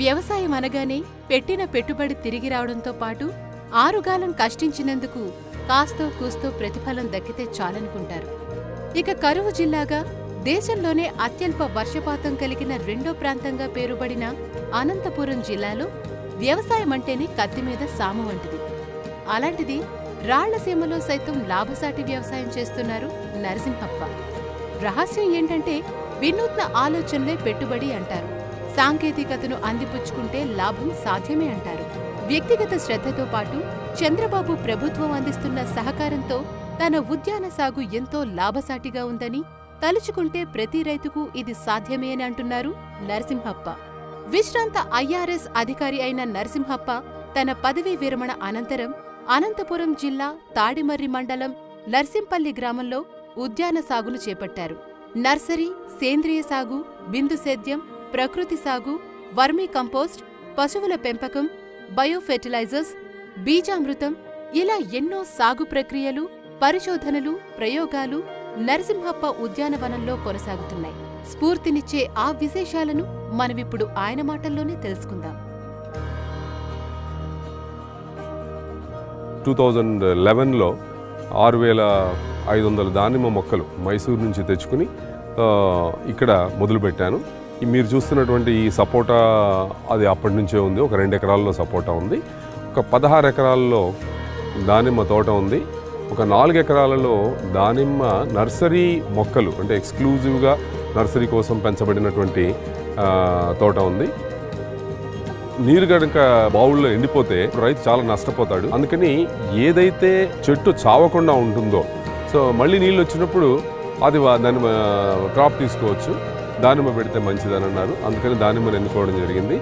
వ్యవసాయం అనగానే పెట్టిన పెట్టుబడి తిరిగి రావడంతో పాటు ఆరుగాలం కష్టించినందుకు కాస్తో కూస్తో ప్రతిఫలం దక్కితే చాలనుకుంటారు ఇక కరువు జిల్లాగా దేశంలోనే అత్యల్ప వర్షపాతం కలిగిన రెండో ప్రాంతంగా పేరుబడిన అనంతపురం జిల్లాలో వ్యవసాయం అంటేనే కత్తి మీద సాము వంటిది అలాంటిది రాళ్లసీమలో సైతం లాభసాటి వ్యవసాయం చేస్తున్నారు నరసింహప్ప రహస్యం ఏంటంటే వినూత్న ఆలోచనలే పెట్టుబడి అంటారు సాంకేతికతను అందిపుచ్చుకుంటే లాభం సాధ్యమే అంటారు వ్యక్తిగత శ్రద్ధతో పాటు చంద్రబాబు ప్రభుత్వం అందిస్తున్న సహకారంతో తన ఉద్యాన సాగు ఎంతో లాభసాటిగా ఉందని తలుచుకుంటే ప్రతి రైతుకు ఇది సాధ్యమే అని అంటున్నారు నరసింహప్ప విశ్రాంత ఐఆర్ఎస్ అధికారి అయిన నరసింహప్ప తన పదవీ విరమణ అనంతరం అనంతపురం జిల్లా తాడిమర్రి మండలం నర్సింపల్లి గ్రామంలో ఉద్యాన సాగును చేపట్టారు నర్సరీ సేంద్రియ సాగు బిందు సేద్యం ప్రకృతి సాగు వర్మీ కంపోస్ట్ పశువుల పెంపకం బయోఫెర్టిలైజర్స్ బీజామృతం ఇలా ఎన్నో సాగు ప్రక్రియలు పరిశోధనలు ప్రయోగాలు నరసింహప్ప ఉద్యానవనంలో కొనసాగుతున్నాయి స్ఫూర్తినిచ్చే ఆ విశేషాలను మనమిప్పుడు ఆయన మాటల్లోనే తెలుసుకుందాం టూ థౌజండ్ లెవెన్లో ఆరు వేల ఐదు వందల దానిమ్మ మొక్కలు మైసూరు నుంచి తెచ్చుకుని ఆ, ఇక్కడ మొదలుపెట్టాను ఈ మీరు చూస్తున్నటువంటి ఈ సపోటా అది అప్పటి నుంచే ఉంది ఒక రెండు ఎకరాల్లో సపోటా ఉంది ఒక పదహారు ఎకరాల్లో దానిమ్మ తోట ఉంది ఒక నాలుగు ఎకరాలలో దానిమ్మ నర్సరీ మొక్కలు అంటే ఎక్స్క్లూజివ్గా నర్సరీ కోసం పెంచబడినటువంటి ఆ, తోట ఉంది నీరు కనుక బావుల్లో ఎండిపోతే రైతు చాలా నష్టపోతాడు అందుకని ఏదైతే చెట్టు చావకుండా ఉంటుందో సో మళ్ళీ నీళ్ళు వచ్చినప్పుడు అది వా- దానిమ్మ క్రాప్ తీసుకోవచ్చు దానిమ్మ పెడితే మంచిదని అన్నారు అందుకని దానిమ్మని ఎన్నుకోవడం జరిగింది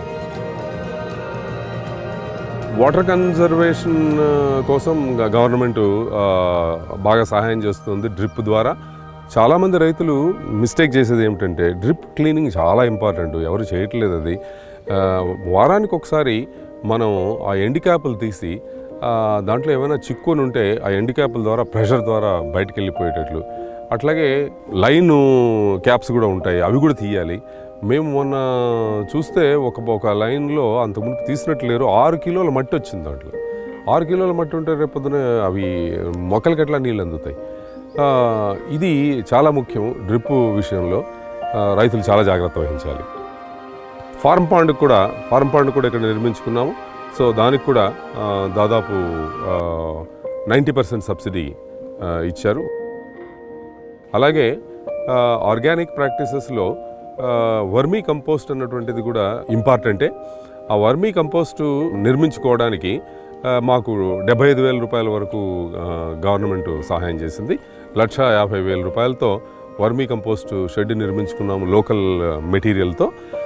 వాటర్ కన్జర్వేషన్ కోసం గ- గవర్నమెంట్ ఆ, బాగా సహాయం చేస్తుంది డ్రిప్ ద్వారా చాలామంది రైతులు మిస్టేక్ చేసేది ఏమిటంటే డ్రిప్ క్లీనింగ్ చాలా ఇంపార్టెంట్ ఎవరు చేయట్లేదు అది ఆ, వారానికి ఒకసారి మనం ఆ ఎండి క్యాపులు తీసి ఆ, దాంట్లో ఏమైనా చిక్కుని ఉంటే ఆ ఎండి క్యాపుల ద్వారా ప్రెషర్ ద్వారా బయటకు వెళ్ళిపోయేటట్లు అట్లాగే లైన్ క్యాప్స్ కూడా ఉంటాయి అవి కూడా తీయాలి మేము మొన్న చూస్తే ఒక ఒక లైన్లో అంతకుముందు తీసినట్లు లేరు ఆరు కిలోల మట్టి వచ్చింది దాంట్లో ఆరు కిలోల మట్టి ఉంటే రేపొద్దున అవి మొక్కలకి ఎట్లా నీళ్ళు అందుతాయి ఆ, ఇది చాలా ముఖ్యం డ్రిప్ విషయంలో ఆ, రైతులు చాలా జాగ్రత్త వహించాలి ఫార్మ్ పాండ్ కూడా ఫార్మ్ పాండ్ కూడా ఇక్కడ నిర్మించుకున్నాము సో దానికి కూడా ఆ, దాదాపు నైంటీ పర్సెంట్ సబ్సిడీ ఆ, ఇచ్చారు అలాగే ఆర్గానిక్ ప్రాక్టీసెస్లో వర్మీ కంపోస్ట్ అన్నటువంటిది కూడా ఇంపార్టెంటే ఆ వర్మీ కంపోస్ట్ నిర్మించుకోవడానికి ఆ, మాకు డెబ్బై ఐదు వేల రూపాయల వరకు ఆ, గవర్నమెంట్ సహాయం చేసింది లక్ష యాభై వేల రూపాయలతో వర్మీ కంపోస్ట్ షెడ్ నిర్మించుకున్నాము లోకల్ మెటీరియల్తో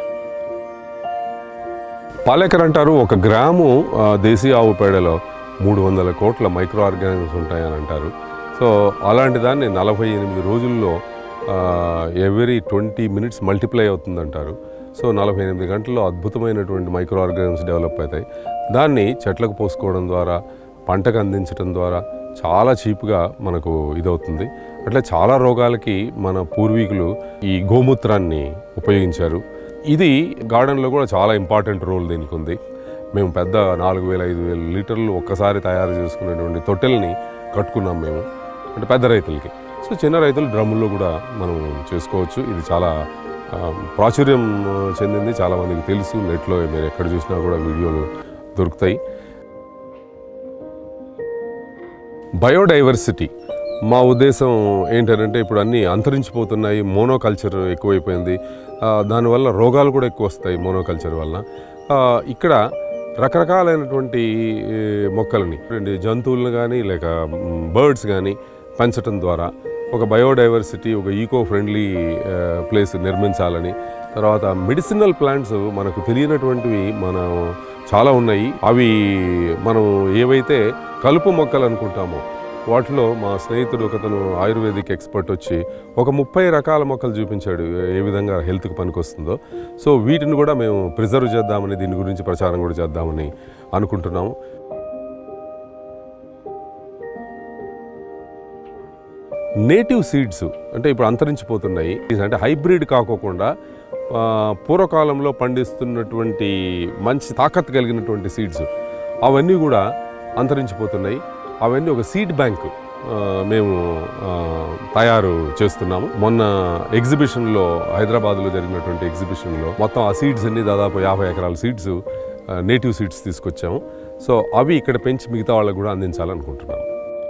పాలేకర్ అంటారు ఒక గ్రాము ఆ, దేశీ ఆవు పేడలో మూడు వందల కోట్ల మైక్రో ఆర్గానిజమ్స్ ఉంటాయని అంటారు సో అలాంటి దాన్ని నలభై ఎనిమిది రోజుల్లో ఎవ్రీ ట్వంటీ మినిట్స్ మల్టిప్లై అవుతుందంటారు సో నలభై ఎనిమిది గంటల్లో అద్భుతమైనటువంటి మైక్రో ఆర్గానిజమ్స్ డెవలప్ అవుతాయి దాన్ని చెట్లకు పోసుకోవడం ద్వారా పంటకు అందించడం ద్వారా చాలా చీప్గా మనకు ఇదవుతుంది అట్లా చాలా రోగాలకి మన పూర్వీకులు ఈ గోమూత్రాన్ని ఉపయోగించారు ఇది గార్డెన్లో కూడా చాలా ఇంపార్టెంట్ రోల్ దీనికి ఉంది మేము పెద్ద నాలుగు వేల ఐదు వేల లీటర్లు ఒక్కసారి తయారు చేసుకునేటువంటి తొట్టెల్ని కట్టుకున్నాం మేము అంటే పెద్ద రైతులకి సో చిన్న రైతులు డ్రమ్ముల్లో కూడా మనం చేసుకోవచ్చు ఇది చాలా ఆ, ప్రాచుర్యం ఆ, చెందింది చాలామందికి తెలుసు నెట్లో మీరు ఎక్కడ చూసినా కూడా వీడియోలు దొరుకుతాయి బయోడైవర్సిటీ మా ఉద్దేశం ఏంటంటే ఇప్పుడు అన్నీ అంతరించిపోతున్నాయి మోనోకల్చర్ ఎక్కువైపోయింది ఆ, దానివల్ల రోగాలు కూడా ఎక్కువ వస్తాయి మోనోకల్చర్ వలన ఆ, ఇక్కడ రకరకాలైనటువంటి ఏ, మొక్కలని రెండు జంతువులను కానీ లేక బర్డ్స్ కానీ పెంచడం ద్వారా ఒక బయోడైవర్సిటీ ఒక ఈకో ఫ్రెండ్లీ ప్లేస్ నిర్మించాలని తర్వాత మెడిసినల్ ప్లాంట్స్ మనకు తెలియనటువంటివి మనం చాలా ఉన్నాయి అవి మనం ఏవైతే కలుపు మొక్కలు అనుకుంటామో వాటిలో మా స్నేహితుడు ఒకతను ఆయుర్వేదిక్ ఎక్స్పర్ట్ వచ్చి ఒక ముప్పై రకాల మొక్కలు చూపించాడు ఏ విధంగా హెల్త్కి పనికొస్తుందో సో వీటిని కూడా మేము ప్రిజర్వ్ చేద్దామని దీని గురించి ప్రచారం కూడా చేద్దామని అనుకుంటున్నాము నేటివ్ సీడ్స్ అంటే ఇప్పుడు అంతరించిపోతున్నాయి అంటే హైబ్రిడ్ కాకోకుండా ఆ, పూర్వకాలంలో పండిస్తున్నటువంటి మంచి తాకత్ కలిగినటువంటి సీడ్స్ అవన్నీ కూడా అంతరించిపోతున్నాయి అవన్నీ ఒక సీడ్ బ్యాంక్ ఆ, మేము ఆ, తయారు చేస్తున్నాము మొన్న ఎగ్జిబిషన్లో హైదరాబాద్లో జరిగినటువంటి ఎగ్జిబిషన్లో మొత్తం ఆ సీడ్స్ అన్ని దాదాపు యాభై ఎకరాల సీడ్స్ నేటివ్ సీడ్స్ తీసుకొచ్చాము సో అవి ఇక్కడ పెంచి మిగతా వాళ్ళకు కూడా అందించాలనుకుంటున్నాము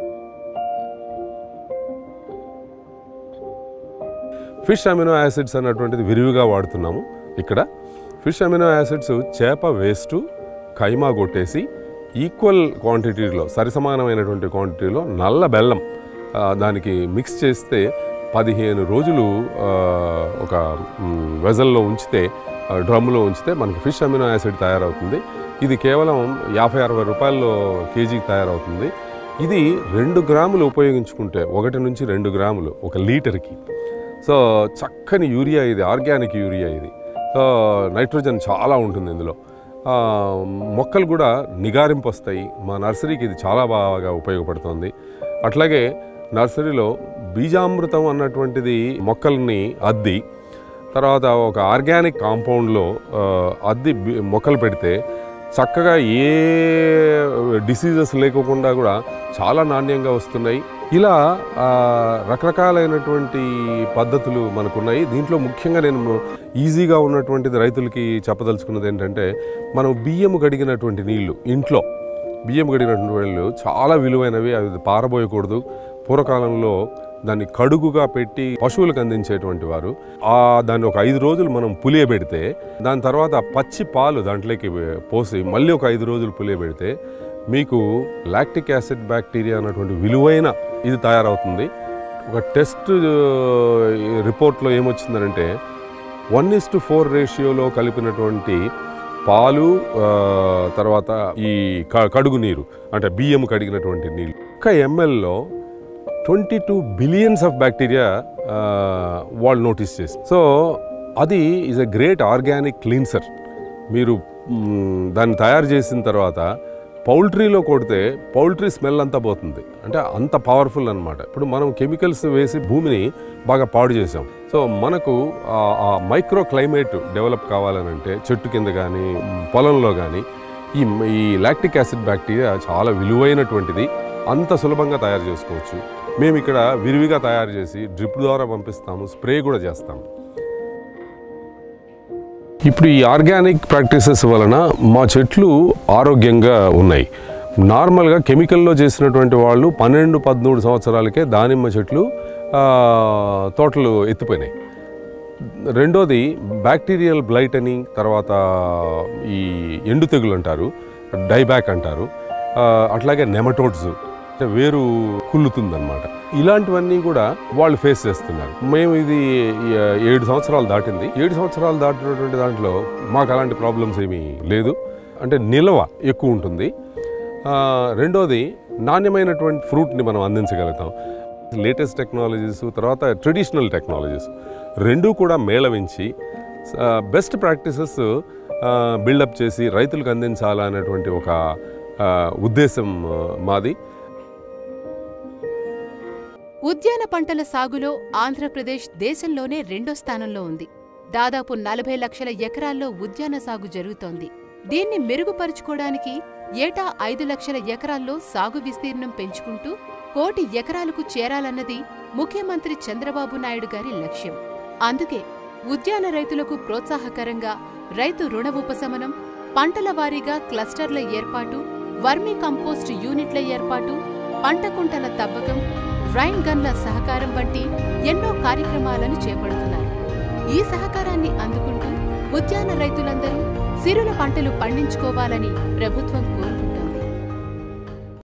ఫిష్ అమినో యాసిడ్స్ అన్నటువంటిది విరివిగా వాడుతున్నాము ఇక్కడ ఫిష్ అమినో యాసిడ్స్ చేప వేస్ట్ కైమా కొట్టేసి ఈక్వల్ క్వాంటిటీలో సరిసమానమైనటువంటి క్వాంటిటీలో నల్ల బెల్లం ఆ, దానికి మిక్స్ చేస్తే పదిహేను రోజులు ఆ, ఒక మ్, వెజల్లో ఉంచితే ఆ, డ్రమ్లో ఉంచితే మనకు ఫిష్ అమినో యాసిడ్ తయారవుతుంది ఇది కేవలం యాభై అరవై రూపాయల్లో కేజీకి తయారవుతుంది ఇది రెండు గ్రాములు ఉపయోగించుకుంటే ఒకటి నుంచి రెండు గ్రాములు ఒక లీటర్కి సో చక్కని యూరియా ఇది ఆర్గానిక్ యూరియా ఇది సో నైట్రోజన్ చాలా ఉంటుంది ఇందులో ఆ, మొక్కలు కూడా నిగారింపు వస్తాయి మా నర్సరీకి ఇది చాలా బాగా ఉపయోగపడుతుంది అట్లాగే నర్సరీలో బీజామృతం అన్నటువంటిది మొక్కల్ని అద్ది తర్వాత ఒక ఆర్గానిక్ కాంపౌండ్లో ఆ, అద్ది బి- మొక్కలు పెడితే చక్కగా ఏ డిసీజెస్ లేకోకుండా కూడా చాలా నాణ్యంగా వస్తున్నాయి ఇలా ఆ, రకరకాలైనటువంటి పద్ధతులు మనకున్నాయి దీంట్లో ముఖ్యంగా నేను ఈజీగా ఉన్నటువంటిది రైతులకి చెప్పదలుచుకున్నది ఏంటంటే మనం బియ్యం కడిగినటువంటి నీళ్లు ఇంట్లో బియ్యం కడిగినటువంటి నీళ్ళు చాలా విలువైనవి అవి పారబోయకూడదు పూర్వకాలంలో దాన్ని కడుగుగా పెట్టి పశువులకు అందించేటువంటి వారు ఆ దాన్ని ఒక ఐదు రోజులు మనం పులియబెడితే దాని తర్వాత పచ్చి పాలు దాంట్లోకి పోసి మళ్ళీ ఒక ఐదు రోజులు పులియబెడితే మీకు లాక్టిక్ యాసిడ్ బ్యాక్టీరియా అన్నటువంటి విలువైన ఇది తయారవుతుంది ఒక టెస్ట్ రిపోర్ట్లో ఏమొచ్చిందనంటే వన్ ఇస్ టు ఫోర్ రేషియోలో కలిపినటువంటి పాలు ఆ, తర్వాత ఈ క- కడుగు నీరు అంటే బియ్యం కడిగినటువంటి నీళ్ళు ఒక ఎంఎల్లో twenty two billions of bacteria వాళ్ళు నోటీస్ చేసి సో అది is a great organic cleanser మీరు మ్, దాన్ని తయారు చేసిన తర్వాత పౌల్ట్రీలో కొడితే పౌల్ట్రీ స్మెల్ అంతా పోతుంది అంటే అంత పవర్ఫుల్ అన్నమాట ఇప్పుడు మనం కెమికల్స్ వేసి భూమిని బాగా పాడు చేసాం సో మనకు ఆ- ఆ మైక్రో క్లైమేట్ డెవలప్ కావాలనంటే చెట్టు కింద కానీ పొలంలో కానీ ఈ ఈ లాక్టిక్ యాసిడ్ బ్యాక్టీరియా చాలా విలువైనటువంటిది అంత సులభంగా తయారు చేసుకోవచ్చు మేము ఇక్కడ విరివిగా తయారు చేసి డ్రిప్ ద్వారా పంపిస్తాము స్ప్రే కూడా చేస్తాము ఇప్పుడు ఈ ఆర్గానిక్ ప్రాక్టీసెస్ వలన మా చెట్లు ఆరోగ్యంగా ఉన్నాయి నార్మల్గా కెమికల్లో చేసినటువంటి వాళ్ళు పన్నెండు పదమూడు సంవత్సరాలకే దానిమ్మ చెట్లు ఆ, తోటలు ఎత్తిపోయినాయి రెండోది బ్యాక్టీరియల్ బ్లైట్ అని తర్వాత ఈ ఎండు తెగులు అంటారు డైబ్యాక్ అంటారు ఆ, అట్లాగే నెమటోడ్స్ అంటే వేరు కుళ్ళుతుందన్నమాట ఇలాంటివన్నీ కూడా వాళ్ళు ఫేస్ చేస్తున్నారు మేము ఇది ఆ, ఏడు సంవత్సరాలు దాటింది ఏడు సంవత్సరాలు దాటినటువంటి దాంట్లో మాకు అలాంటి ప్రాబ్లమ్స్ ఏమీ లేదు అంటే నిల్వ ఎక్కువ ఉంటుంది ఆ, రెండోది నాణ్యమైనటువంటి ఫ్రూట్ని మనం అందించగలుగుతాం లేటెస్ట్ టెక్నాలజీస్ తర్వాత ట్రెడిషనల్ టెక్నాలజీస్ రెండూ కూడా మేళవించి బెస్ట్ ప్రాక్టీసెస్ బిల్డప్ చేసి రైతులకు అందించాలనేటువంటి ఒక ఆ, ఉద్దేశం ఆ, మాది ఉద్యాన పంటల సాగులో ఆంధ్రప్రదేశ్ దేశంలోనే రెండో స్థానంలో ఉంది దాదాపు నలభై లక్షల ఎకరాల్లో ఉద్యాన సాగు జరుగుతోంది దీన్ని మెరుగుపరుచుకోవడానికి ఏటా ఐదు లక్షల ఎకరాల్లో సాగు విస్తీర్ణం పెంచుకుంటూ కోటి ఎకరాలకు చేరాలన్నది ముఖ్యమంత్రి చంద్రబాబు నాయుడు గారి లక్ష్యం అందుకే ఉద్యాన రైతులకు ప్రోత్సాహకరంగా రైతు రుణ ఉపశమనం పంటల వారీగా క్లస్టర్ల ఏర్పాటు వర్మీ కంపోస్ట్ యూనిట్ల ఏర్పాటు పంట కుంటల తవ్వకం రైన్ గన్ల సహకారం వంటి ఎన్నో కార్యక్రమాలను చేపడుతున్నారు ఈ సహకారాన్ని అందుకుంటూ ఉద్యాన రైతులందరూ సిరుల పంటలు పండించుకోవాలని ప్రభుత్వం కోరుతోంది